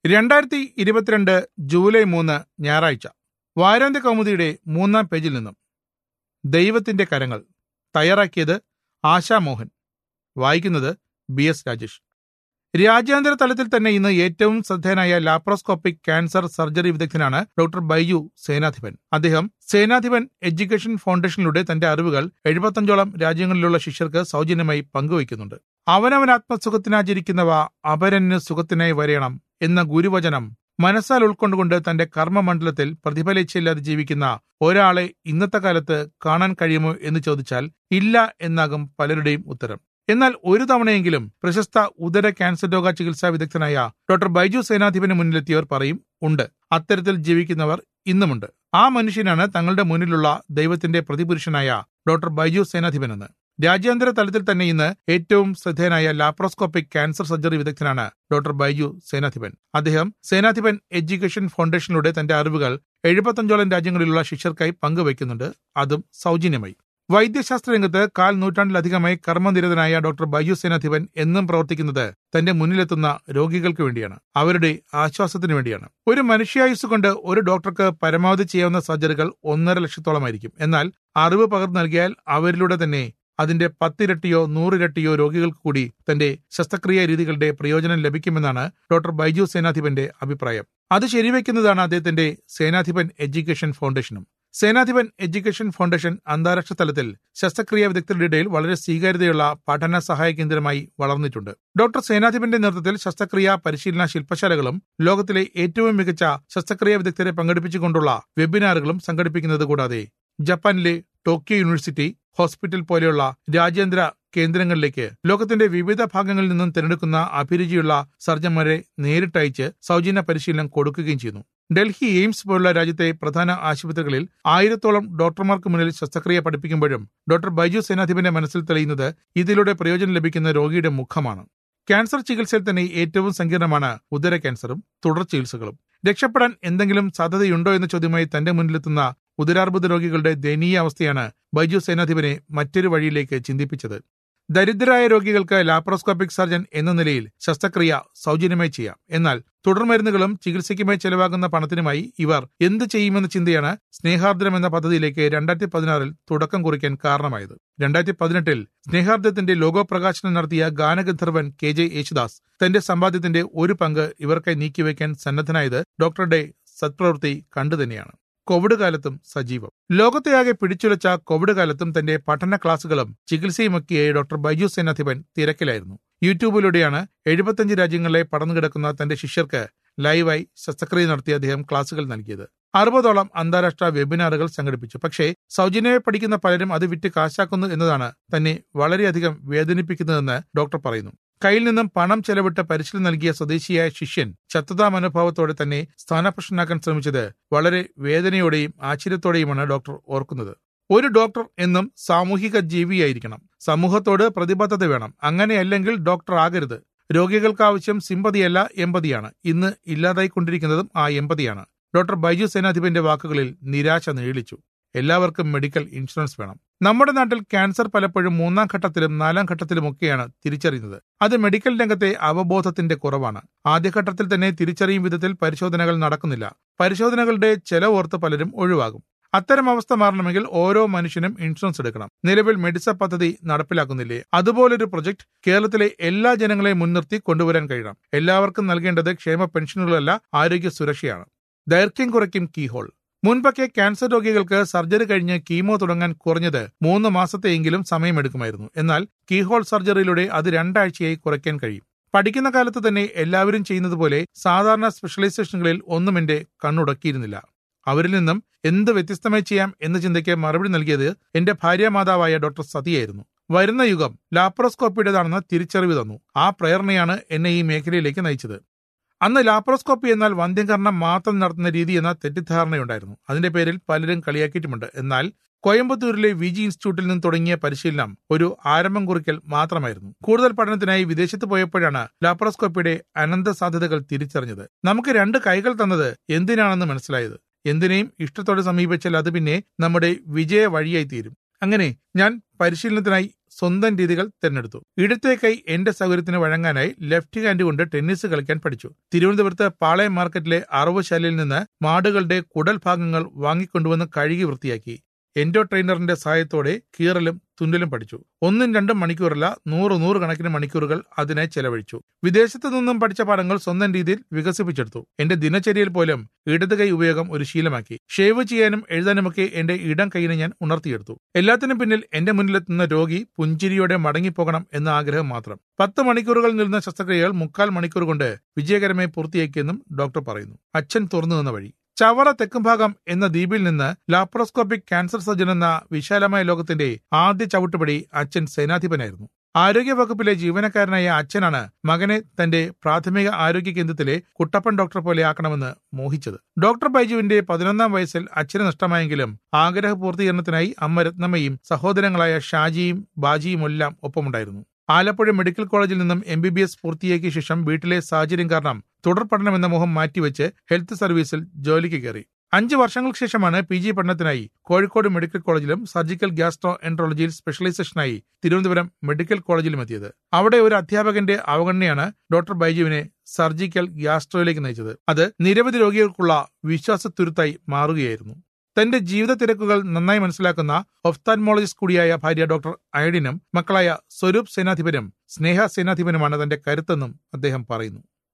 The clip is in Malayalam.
രണ്ടായിരത്തി ഇരുപത്തിരണ്ട് ജൂലൈ മൂന്ന് ഞായറാഴ്ച വാരാന്ത്യ കൗമുദിയുടെ മൂന്നാം പേജിൽ നിന്നും ദൈവത്തിന്റെ കരങ്ങൾ തയ്യാറാക്കിയത് ആശാമോഹൻ വായിക്കുന്നത് ബി എസ് രാജേഷ് രാജ്യാന്തര തലത്തിൽ തന്നെ ഇന്ന് ഏറ്റവും ശ്രദ്ധേയനായ ലാപ്രോസ്കോപ്പിക് ക്യാൻസർ സർജറി വിദഗ്ധനാണ് ഡോക്ടർ ബൈജു സേനാധിപൻ അദ്ദേഹം സേനാധിപൻ എഡ്യൂക്കേഷൻ ഫൗണ്ടേഷനിലൂടെ തന്റെ അറിവുകൾ എഴുപത്തഞ്ചോളം രാജ്യങ്ങളിലുള്ള ശിഷ്യർക്ക് സൗജന്യമായി പങ്കുവയ്ക്കുന്നുണ്ട് അവനവൻ ആത്മസുഖത്തിനാചരിക്കുന്നവ അപരന് സുഖത്തിനായി വരയണം എന്ന ഗുരുവചനം മനസ്സാൽ ഉൾക്കൊണ്ടുകൊണ്ട് തന്റെ കർമ്മമണ്ഡലത്തിൽ പ്രതിഫലിച്ചില്ലാതെ ജീവിക്കുന്ന ഒരാളെ ഇന്നത്തെ കാലത്ത് കാണാൻ കഴിയുമോ എന്ന് ചോദിച്ചാൽ ഇല്ല എന്നാകും പലരുടെയും ഉത്തരം എന്നാൽ ഒരു തവണയെങ്കിലും പ്രശസ്ത ഉദര ക്യാൻസർ രോഗ ചികിത്സാ വിദഗ്ധനായ ഡോക്ടർ ബൈജു സേനാധിപന് മുന്നിലെത്തിയവർ പറയും ഉണ്ട് അത്തരത്തിൽ ജീവിക്കുന്നവർ ഇന്നുമുണ്ട് ആ മനുഷ്യനാണ് തങ്ങളുടെ മുന്നിലുള്ള ദൈവത്തിന്റെ പ്രതിപുരുഷനായ ഡോക്ടർ ബൈജു സേനാധിപനെന്ന് രാജ്യാന്തര തലത്തിൽ തന്നെ ഇന്ന് ഏറ്റവും ശ്രദ്ധേയനായ ലാപ്രോസ്കോപ്പിക് ക്യാൻസർ സർജറി വിദഗ്ധനാണ് ഡോക്ടർ ബൈജു സേനാധിപൻ അദ്ദേഹം സേനാധിപൻ എഡ്യൂക്കേഷൻ ഫൗണ്ടേഷനിലൂടെ തന്റെ അറിവുകൾ എഴുപത്തഞ്ചോളം രാജ്യങ്ങളിലുള്ള ശിഷ്യർക്കായി പങ്കുവയ്ക്കുന്നുണ്ട് അതും സൗജന്യമായി വൈദ്യശാസ്ത്ര രംഗത്ത് കാൽ നൂറ്റാണ്ടിലധികമായി കർമ്മനിരതനായ ഡോക്ടർ ബൈജു സേനാധിപൻ എന്നും പ്രവർത്തിക്കുന്നത് തന്റെ മുന്നിലെത്തുന്ന രോഗികൾക്ക് വേണ്ടിയാണ് അവരുടെ ആശ്വാസത്തിന് വേണ്ടിയാണ് ഒരു മനുഷ്യായുസ് കൊണ്ട് ഒരു ഡോക്ടർക്ക് പരമാവധി ചെയ്യാവുന്ന സർജറികൾ ഒന്നര ലക്ഷത്തോളമായിരിക്കും എന്നാൽ അറിവ് പകർന്നു നൽകിയാൽ അവരിലൂടെ തന്നെ അതിന്റെ പത്തിരട്ടിയോ നൂറിരട്ടിയോ രോഗികൾക്ക് കൂടി തന്റെ ശസ്ത്രക്രിയാ രീതികളുടെ പ്രയോജനം ലഭിക്കുമെന്നാണ് ഡോക്ടർ ബൈജു സേനാധിപന്റെ അഭിപ്രായം അത് ശരിവെക്കുന്നതാണ് അദ്ദേഹത്തിന്റെ സേനാധിപൻ എഡ്യൂക്കേഷൻ ഫൗണ്ടേഷനും സേനാധിപൻ എഡ്യൂക്കേഷൻ ഫൗണ്ടേഷൻ അന്താരാഷ്ട്ര തലത്തിൽ ശസ്ത്രക്രിയാ വിദഗ്ധരുടെ ഇടയിൽ വളരെ സ്വീകാര്യതയുള്ള പഠന സഹായ കേന്ദ്രമായി വളർന്നിട്ടുണ്ട് ഡോക്ടർ സേനാധിപന്റെ നേതൃത്വത്തിൽ ശസ്ത്രക്രിയാ പരിശീലന ശില്പശാലകളും ലോകത്തിലെ ഏറ്റവും മികച്ച ശസ്ത്രക്രിയാ വിദഗ്ധരെ പങ്കെടുപ്പിച്ചുകൊണ്ടുള്ള വെബിനാറുകളും സംഘടിപ്പിക്കുന്നത് കൂടാതെ ജപ്പാനിലെ ടോക്കിയോ യൂണിവേഴ്സിറ്റി ഹോസ്പിറ്റൽ പോലെയുള്ള രാജ്യാന്തര കേന്ദ്രങ്ങളിലേക്ക് ലോകത്തിന്റെ വിവിധ ഭാഗങ്ങളിൽ നിന്നും തിരഞ്ഞെടുക്കുന്ന അഭിരുചിയുള്ള സർജന്മാരെ നേരിട്ടയച്ച് സൗജന്യ പരിശീലനം കൊടുക്കുകയും ചെയ്യുന്നു ഡൽഹി എയിംസ് പോലുള്ള രാജ്യത്തെ പ്രധാന ആശുപത്രികളിൽ ആയിരത്തോളം ഡോക്ടർമാർക്ക് മുന്നിൽ ശസ്ത്രക്രിയ പഠിപ്പിക്കുമ്പോഴും ഡോക്ടർ ബൈജു സേനാധിപന്റെ മനസ്സിൽ തെളിയുന്നത് ഇതിലൂടെ പ്രയോജനം ലഭിക്കുന്ന രോഗിയുടെ മുഖമാണ് ക്യാൻസർ ചികിത്സയിൽ തന്നെ ഏറ്റവും സങ്കീർണമാണ് ഉദര ക്യാൻസറും തുടർ ചികിത്സകളും രക്ഷപ്പെടാൻ എന്തെങ്കിലും സാധ്യതയുണ്ടോ എന്ന ചോദ്യമായി തന്റെ മുന്നിലെത്തുന്ന ഉദരാർബുദ രോഗികളുടെ ദയനീയ അവസ്ഥയാണ് ബൈജു സേനാധിപനെ മറ്റൊരു വഴിയിലേക്ക് ചിന്തിപ്പിച്ചത് ദരിദ്രരായ രോഗികൾക്ക് ലാപ്രോസ്കോപ്പിക് സർജൻ എന്ന നിലയിൽ ശസ്ത്രക്രിയ സൗജന്യമായി ചെയ്യാം എന്നാൽ തുടർമരുന്നുകളും ചികിത്സയ്ക്കുമായി ചെലവാകുന്ന പണത്തിനുമായി ഇവർ എന്ത് ചെയ്യുമെന്ന ചിന്തയാണ് സ്നേഹാർദ്രം എന്ന പദ്ധതിയിലേക്ക് രണ്ടായിരത്തി പതിനാറിൽ തുടക്കം കുറിക്കാൻ കാരണമായത് രണ്ടായിരത്തി പതിനെട്ടിൽ സ്നേഹാർദ്രത്തിന്റെ ലോഗോ പ്രകാശനം നടത്തിയ ഗാനഗന്ധർവൻ കെ ജെ യേശുദാസ് തന്റെ സമ്പാദ്യത്തിന്റെ ഒരു പങ്ക് ഇവർക്കായി നീക്കിവെക്കാൻ സന്നദ്ധനായത് ഡോക്ടറുടെ സത്പ്രവൃത്തി കണ്ടു തന്നെയാണ് കോവിഡ് കാലത്തും സജീവം ലോകത്തെയാകെ പിടിച്ചുലച്ച കോവിഡ് കാലത്തും തന്റെ പഠന ക്ലാസുകളും ചികിത്സയുമൊക്കെയായി ഡോക്ടർ ബൈജു സേനാധിപൻ തിരക്കിലായിരുന്നു യൂട്യൂബിലൂടെയാണ് എഴുപത്തഞ്ച് രാജ്യങ്ങളിലെ പടർന്നു കിടക്കുന്ന തന്റെ ശിഷ്യർക്ക് ലൈവായി ശസ്ത്രക്രിയ നടത്തി അദ്ദേഹം ക്ലാസുകൾ നൽകിയത് അറുപതോളം അന്താരാഷ്ട്ര വെബിനാറുകൾ സംഘടിപ്പിച്ചു പക്ഷേ സൗജന്യമായി പഠിക്കുന്ന പലരും അത് വിറ്റ് കാശാക്കുന്നു എന്നതാണ് തന്നെ വളരെയധികം വേദനിപ്പിക്കുന്നതെന്ന് ഡോക്ടർ പറയുന്നു കയ്യിൽ നിന്നും പണം ചെലവിട്ട് പരിശീലനം നൽകിയ സ്വദേശിയായ ശിഷ്യൻ ശത്രുതാ മനോഭാവത്തോടെ തന്നെ സ്ഥാനപ്രശ്നനാക്കാൻ ശ്രമിച്ചത് വളരെ വേദനയോടെയും ആശ്ചര്യത്തോടെയുമാണ് ഡോക്ടർ ഓർക്കുന്നത് ഒരു ഡോക്ടർ എന്നും സാമൂഹിക ജീവിയായിരിക്കണം സമൂഹത്തോട് പ്രതിബദ്ധത വേണം അങ്ങനെയല്ലെങ്കിൽ ഡോക്ടർ ആകരുത് രോഗികൾക്ക് ആവശ്യം സിമ്പതിയല്ല എമ്പതിയാണ് ഇന്ന് ഇല്ലാതായിക്കൊണ്ടിരിക്കുന്നതും ആ എമ്പതിയാണ് ഡോക്ടർ ബൈജു സേനാധിപന്റെ വാക്കുകളിൽ നിരാശ നീളിച്ചു എല്ലാവർക്കും മെഡിക്കൽ ഇൻഷുറൻസ് വേണം നമ്മുടെ നാട്ടിൽ ക്യാൻസർ പലപ്പോഴും മൂന്നാം ഘട്ടത്തിലും നാലാം ഘട്ടത്തിലുമൊക്കെയാണ് തിരിച്ചറിയുന്നത് അത് മെഡിക്കൽ രംഗത്തെ അവബോധത്തിന്റെ കുറവാണ് ആദ്യഘട്ടത്തിൽ തന്നെ തിരിച്ചറിയും വിധത്തിൽ പരിശോധനകൾ നടക്കുന്നില്ല പരിശോധനകളുടെ ചെലവോർത്ത് പലരും ഒഴിവാകും അത്തരം അവസ്ഥ മാറണമെങ്കിൽ ഓരോ മനുഷ്യനും ഇൻഷുറൻസ് എടുക്കണം നിലവിൽ മെഡിസ പദ്ധതി നടപ്പിലാക്കുന്നില്ലേ അതുപോലൊരു പ്രൊജക്ട് കേരളത്തിലെ എല്ലാ ജനങ്ങളെയും മുൻനിർത്തി കൊണ്ടുവരാൻ കഴിയണം എല്ലാവർക്കും നൽകേണ്ടത് ക്ഷേമ പെൻഷനുകളല്ല ആരോഗ്യ സുരക്ഷയാണ് ദൈർഘ്യം കുറയ്ക്കും കീഹോൾ മുൻപൊക്കെ ക്യാൻസർ രോഗികൾക്ക് സർജറി കഴിഞ്ഞ് കീമോ തുടങ്ങാൻ കുറഞ്ഞത് മൂന്ന് മാസത്തെയെങ്കിലും സമയമെടുക്കുമായിരുന്നു എന്നാൽ കീഹോൾ സർജറിയിലൂടെ അത് രണ്ടാഴ്ചയായി കുറയ്ക്കാൻ കഴിയും പഠിക്കുന്ന കാലത്ത് തന്നെ എല്ലാവരും ചെയ്യുന്നത് പോലെ സാധാരണ സ്പെഷ്യലൈസേഷനുകളിൽ ഒന്നും എന്റെ കണ്ണുടക്കിയിരുന്നില്ല അവരിൽ നിന്നും എന്ത് വ്യത്യസ്തമായി ചെയ്യാം എന്ന ചിന്തയ്ക്ക് മറുപടി നൽകിയത് എന്റെ ഭാര്യാമാതാവായ ഡോക്ടർ സതിയായിരുന്നു വരുന്ന യുഗം ലാപ്രോസ്കോപ്പിയുടേതാണെന്ന് തിരിച്ചറിവ് തന്നു ആ പ്രേരണയാണ് എന്നെ ഈ മേഖലയിലേക്ക് നയിച്ചത് അന്ന് ലാപ്രോസ്കോപ്പി എന്നാൽ വന്ധ്യംകരണം മാത്രം നടത്തുന്ന രീതി എന്ന തെറ്റിദ്ധാരണയുണ്ടായിരുന്നു അതിന്റെ പേരിൽ പലരും കളിയാക്കിയിട്ടുമുണ്ട് എന്നാൽ കോയമ്പത്തൂരിലെ വി ജി ഇൻസ്റ്റിറ്റ്യൂട്ടിൽ നിന്ന് തുടങ്ങിയ പരിശീലനം ഒരു ആരംഭം കുറിക്കൽ മാത്രമായിരുന്നു കൂടുതൽ പഠനത്തിനായി വിദേശത്ത് പോയപ്പോഴാണ് ലാപ്രോസ്കോപ്പിയുടെ അനന്ത സാധ്യതകൾ തിരിച്ചറിഞ്ഞത് നമുക്ക് രണ്ട് കൈകൾ തന്നത് എന്തിനാണെന്ന് മനസ്സിലായത് എന്തിനേയും ഇഷ്ടത്തോടെ സമീപിച്ചാൽ അത് പിന്നെ നമ്മുടെ വിജയ വഴിയായി തീരും അങ്ങനെ ഞാൻ പരിശീലനത്തിനായി സ്വന്തം രീതികൾ തിരഞ്ഞെടുത്തു ഇടത്തെ കൈ എന്റെ സൗകര്യത്തിന് വഴങ്ങാനായി ലെഫ്റ്റ് ഹാൻഡ് കൊണ്ട് ടെന്നീസ് കളിക്കാൻ പഠിച്ചു തിരുവനന്തപുരത്ത് പാളയം മാർക്കറ്റിലെ അറവുശാലയിൽ നിന്ന് മാടുകളുടെ കുടൽ ഭാഗങ്ങൾ വാങ്ങിക്കൊണ്ടുവന്ന് കഴുകി വൃത്തിയാക്കി എൻഡോ ട്രെയിനറിന്റെ സഹായത്തോടെ കീറലും തുന്നലും പഠിച്ചു ഒന്നും രണ്ടും മണിക്കൂറല്ല നൂറ് നൂറ് കണക്കിന് മണിക്കൂറുകൾ അതിനായി ചെലവഴിച്ചു വിദേശത്തു നിന്നും പഠിച്ച പാഠങ്ങൾ സ്വന്തം രീതിയിൽ വികസിപ്പിച്ചെടുത്തു എന്റെ ദിനചര്യയിൽ പോലും ഇടത് കൈ ഉപയോഗം ഒരു ശീലമാക്കി ഷേവ് ചെയ്യാനും എഴുതാനുമൊക്കെ എന്റെ ഇടം കൈയിനെ ഞാൻ ഉണർത്തിയെടുത്തു എല്ലാത്തിനും പിന്നിൽ എന്റെ മുന്നിലെത്തുന്ന രോഗി പുഞ്ചിരിയോടെ മടങ്ങിപ്പോകണം എന്ന ആഗ്രഹം മാത്രം പത്ത് മണിക്കൂറുകൾ നീളുന്ന ശസ്ത്രക്രിയകൾ മുക്കാൽ മണിക്കൂർ കൊണ്ട് വിജയകരമായി പൂർത്തിയാക്കിയെന്നും ഡോക്ടർ പറയുന്നു അച്ഛൻ തുറന്നു നിന്ന വഴി ചവറ തെക്കുംഭാഗം എന്ന ദ്വീപിൽ നിന്ന് ലാപ്രോസ്കോപ്പിക് ക്യാൻസർ സർജൻ എന്ന വിശാലമായ ലോകത്തിന്റെ ആദ്യ ചവിട്ടുപടി അച്ഛൻ സേനാധിപനായിരുന്നു ആരോഗ്യ വകുപ്പിലെ ജീവനക്കാരനായ അച്ഛനാണ് മകനെ തന്റെ പ്രാഥമിക ആരോഗ്യ കേന്ദ്രത്തിലെ കുട്ടപ്പൻ ഡോക്ടർ പോലെ ആക്കണമെന്ന് മോഹിച്ചത് ഡോക്ടർ ബൈജുവിന്റെ പതിനൊന്നാം വയസ്സിൽ അച്ഛന് നഷ്ടമായെങ്കിലും ആഗ്രഹ പൂർത്തീകരണത്തിനായി അമ്മ രത്നമ്മയും സഹോദരങ്ങളായ ഷാജിയും ബാജിയുമെല്ലാം ഒപ്പമുണ്ടായിരുന്നു ആലപ്പുഴ മെഡിക്കൽ കോളേജിൽ നിന്നും എം ബി ബി എസ് പൂർത്തിയാക്കിയ ശേഷം വീട്ടിലെ സാഹചര്യം കാരണം തുടർ പഠനമെന്ന മോഹം മാറ്റിവെച്ച് ഹെൽത്ത് സർവീസിൽ ജോലിക്ക് കയറി അഞ്ച് വർഷങ്ങൾക്ക് ശേഷമാണ് പി ജി പഠനത്തിനായി കോഴിക്കോട് മെഡിക്കൽ കോളേജിലും സർജിക്കൽ ഗ്യാസ്ട്രോ എൻട്രോളജിയിൽ സ്പെഷ്യലൈസേഷനായി തിരുവനന്തപുരം മെഡിക്കൽ കോളേജിലും എത്തിയത് അവിടെ ഒരു അധ്യാപകന്റെ അവഗണനയാണ് ഡോക്ടർ ബൈജുവിനെ സർജിക്കൽ ഗ്യാസ്ട്രോയിലേക്ക് നയിച്ചത് അത് നിരവധി രോഗികൾക്കുള്ള വിശ്വാസത്തുരുത്തായി മാറുകയായിരുന്നു തന്റെ ജീവിത തിരക്കുകൾ നന്നായി മനസ്സിലാക്കുന്ന ഒഫ്താൻമോളജിസ്റ്റ് കൂടിയായ ഭാര്യ ഡോക്ടർ ഐഡിനും മക്കളായ സ്വരൂപ് സേനാധിപനും സ്നേഹ സേനാധിപനുമാണ് തന്റെ കരുത്തെന്നും അദ്ദേഹം പറയുന്നു